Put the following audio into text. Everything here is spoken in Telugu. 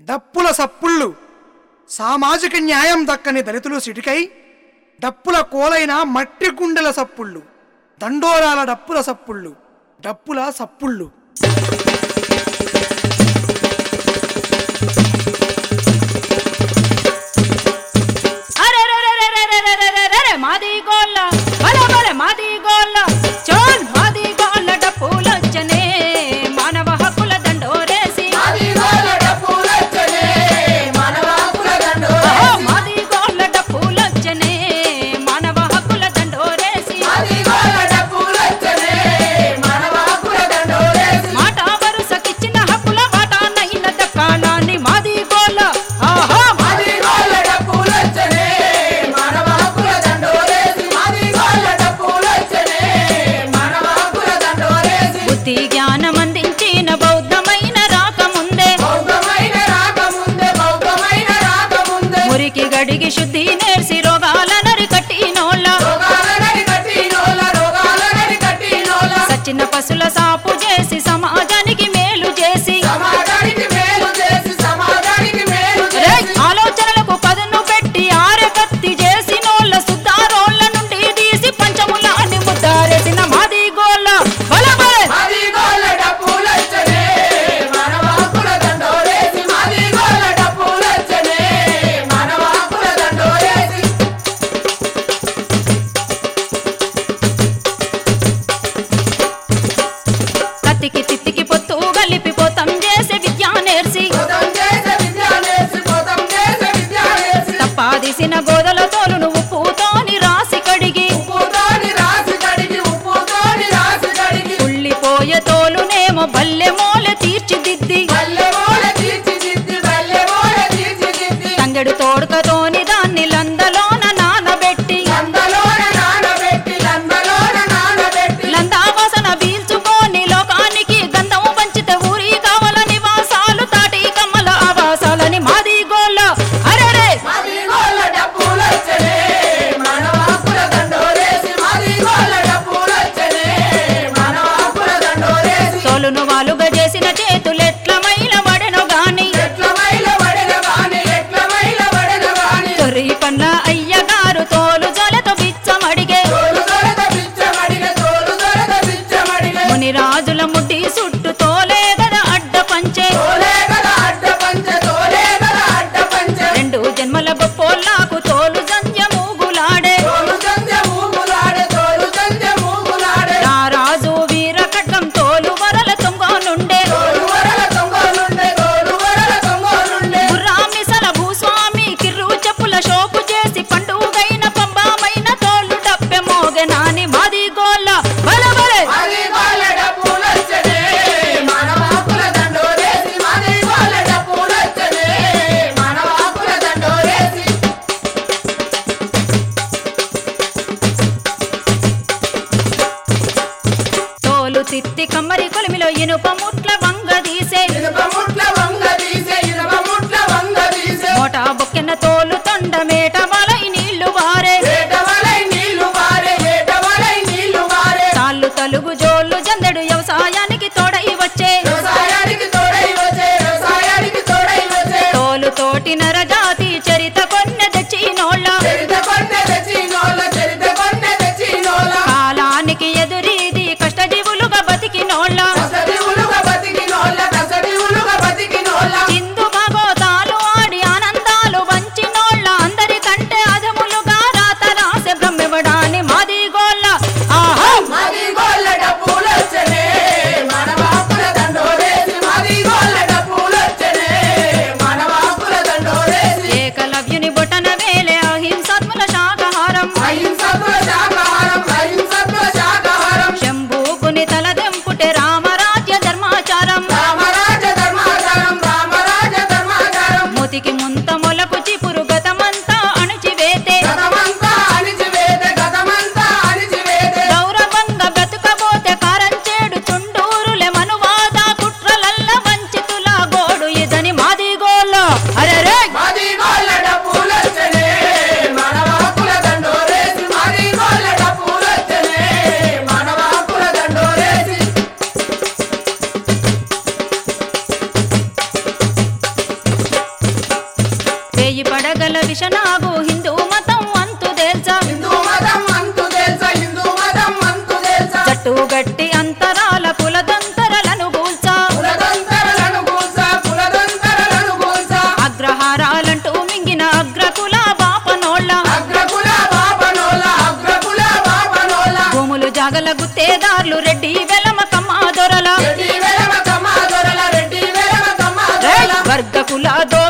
డప్పుల సప్పుళ్ళు సామాజిక న్యాయం దక్కని దళితులు సిటికై డప్పుల కోలైన మట్టి గుండెల సప్పుళ్ళు దండోరాల డప్పుల సప్పుళ్ళు డప్పుల సప్పుళ్ళు అరెరెరెరెరెరెరెరెరెరె, మాది గోళ్ళ బలే బలే మాది గోళ్ళ చోల్ మాది గోళ్ళ డప్పులొచ్చనే మానవ హక్కుల దండోరేసి ఓ, మాది గోళ్ళ డప్పులొచ్చనే మానవ హక్కుల దండోరేసి మాట వరుసకిచ్చిన హక్కుల వాటానైన దక్కాలని మాది గోళ్ళ ఆహా బుద్ధి జ్ఞానం అందించిన బౌద్ధమైన రాకముందే మురికి గడిగి శుద్ధి నేర్సి రోగాల నరికట్టినోళ్ళ సచిన పశుల సాపు చేసి సమాజానికి మేలు చేసి సమాజానికి మేలు చేసి సమాజానికి మేలు రేయ్, చేసి ఆలోచనలకు పదును పెట్టి ఆరకత్తి చేసినోళ్ళ సుద్దారోళ్ళ నుండి తీసి పంచములాన్ని ముద్దారేసిన మాది గోళ్ళ బలబలే మాది గోళ్ళ డప్పులొచ్చనే మనవాకుల దండోరేసి మాది గోళ్ళ డప్పులొచ్చనే మనవాకుల దండోరేసి కత్తికి తిత్తికి పొత్తు గలిపి పోతం చేసే విద్యా నేర్సి పోతం చేసే విద్యాలేసి పోతం చేసే విద్యాలేసి తప్పాదిసిన గోదల తోలును ఉప్పుతోని రాసి కడిగి ఉప్పుతోని రాసి కడిగి ఉప్పుతోని రాసి కడిగి కుళ్ళిపోయే తోలునేమో బల్లె మోలె తీర్చిదిద్ది బల్లె మోల తీర్చిదిద్ది బల్లె మోల తీర్చిదిద్ది తంగెడు తోడుకతోని దాన్ని లందలోన నానబెట్టి లందలోన నానబెట్టి లందలోన నానబెట్టి లందావాసన పీల్చుకొని లోకానికి గంధము పంచితే ఊరి కావల నివాసాలు తాటి కమ్మల ఆవాసాలని మాది గోళ్ళ అరెరే మాది గోళ్ళ డప్పులొచ్చనే మనవాకుల దండోరేసి మాది గోళ్ళ డప్పులొచ్చనే మనవాకుల దండోరేసి తోలును వాలుగా చేసిన చేతులెట్ల మైల వడెను గాని ఎట్ల మైల పడిన గాని ఎట్ల మైల పడిన గాని తొరి పన్న అయ్యగారు తోలు జలతో బిచ్చమడిగే తోలు దొరద పిచ్చమడిగ తోలు దొరద పిచ్చమడిగ ముని రాజుల ముడ్డి సుట్టు తోలే గద అడ్డ పంచే తోలే కదా అడ్డ పంచ తోలే కదా అడ్డ పంచ రెండు జన్మల గొప్పోళ్ళకు తోలు జంజమూగులాడే తోలు సంధ్య మూగులాడే తోలు సంధ్య మూగులాడే నా రాజు వీర ఖడ్గం తోలు వరల తొంగోనుండే తోలు వరల తొంగోనుండే తోలు వరల తొంగోనుండే గుర్రామిసల భూస్వామి కిర్రు చెప్పుల షోపు చేసి పండుగైన పంబామైన తోలు డబ్బె మోగె నాని మాది గోళ్ళ బలబలే మాది గోళ్ళ డప్పులొచ్చనే మనవాకుల దండోరేసి మాది గోళ్ళ డప్పులొచ్చనే మనవాకుల దండోరేసి తోలు తిత్తి కమ్మరి కొలిమిలో ఇనుప ముట్ల వంగ తీసే ఇనుప ముట్ల వంగ తీసే ఇనుప ముట్ల వంగ తీసే మోటా బొక్కెన తోలు తొండ మేట వలై నీళ్లు వారే ఏటవలై నీళ్లు వారే ఏటవలై నీళ్లు వారే తాళ్ళు తలుగు జోళ్ళు జందెడు వ్యవసాయానికి తోడై వచ్చే వ్యవసాయానికి తోడై వచ్చే వ్యవసాయానికి తోడై వచ్చే తోలు తోటి నరజాతి చరిత కొన్నె తెచ్చినోళ్ళ చరిత కొన్నె తెచ్చినోళ్ళ చరిత కొన్నె తెచ్చినోళ్ళ కాలానికి ఎదురీది కష్టజీవులుగా బతికినోళ్ళ కసడి ఉలుగ బతికినోళ్ళ కసడి ఉలుగ బతికినోళ్ళ చిందు భగోతాలు ఆడి ఆనందాలు వంచినోళ్ళ అందరికంటే అధములుగా రాత రాసే బ్రహ్మివడాని మాది గోళ్ళ ఆహా మాది గోళ్ళ డప్పులొచ్చనే మనవాకుల దండోరేసి మాది గోళ్ళ డప్పులొచ్చనే మనవాకుల దండోరేసి ఏకలవ్యుని బొటన వేలే అహింసాత్ముల శాకాహారం అహింసత్వ శాకాహారం అహింసత్వ శాకాహారం శంభూకుని తలదెంపుటే రామరాజ్య ధర్మాచారం రామరాజ ధర్మాచారం రామరాజ ధర్మాచారం మూతికి ముంత మొలకు చిపురు గతమంతా అణిచివేతే గతమంతా అణిచివేత గతమంతా అణిచివేత గౌరవంగా బ్రతుకబోతే కారంచేడు చుండూరులే మనువాద కుట్రలల్ల వంచితుల గోడు ఇదని మాది గోళ్ళ అరెరే మాది గోళ్ళ డప్పులొచ్చనే మనవాకుల దండోరేసి మాది గోళ్ళ డప్పులొచ్చనే మనవాకుల దండోరేసి పడగల విషనాగు హిందూ మతం అంతు దేల్చా హిందూ మతం అంతు తెలుసా హిందూ మతం అంతు తెలుసా జట్టు గట్టి అంతరాల కులదంతరలను గూల్చా కులదంతరలను కూల్చా కులదంతరలను కూల్చా అగ్రహారాలంటూ మింగిన అగ్రకుల బాపనోళ్ళ అగ్రకుల బాపనోల అగ్రకుల బాపనోల భూములు జాగల గుత్తేదార్లు రెడ్డి వెలమ కమ్మా దొరల రెడ్డి వెలమ కమ్మ దొరల రెడ్డి వెలమ కమ్మ రేయ్! దొరల వర్గ కుల దో